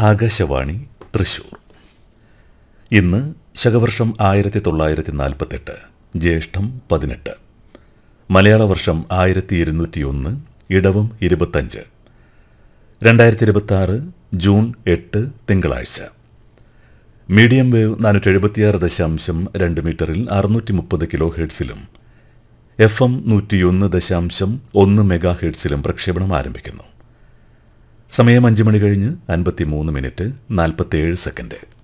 ആകാശവാണി തൃശൂർ ഇന്ന് ശകവർഷം ആയിരത്തി തൊള്ളായിരത്തി നാൽപ്പത്തെട്ട് ജ്യേഷ്ഠം പതിനെട്ട് മലയാള വർഷം ആയിരത്തി ഇരുന്നൂറ്റിയൊന്ന് ഇടവം ഇരുപത്തഞ്ച് രണ്ടായിരത്തി ഇരുപത്തി ആറ് ജൂൺ എട്ട് തിങ്കളാഴ്ച മീഡിയം വേവ് നാനൂറ്റി എഴുപത്തിയാറ് ദശാംശം രണ്ട് മീറ്ററിൽ അറുന്നൂറ്റി മുപ്പത് കിലോ ഹെഡ്സിലും എഫ് എം നൂറ്റിയൊന്ന് ദശാംശം ഒന്ന് മെഗാ ഹെഡ്സിലും പ്രക്ഷേപണം ആരംഭിക്കുന്നു സമയം അഞ്ച് മണി കഴിഞ്ഞ് അൻപത്തി മൂന്ന് മിനിറ്റ് നാൽപ്പത്തിയേഴ് സെക്കൻഡ്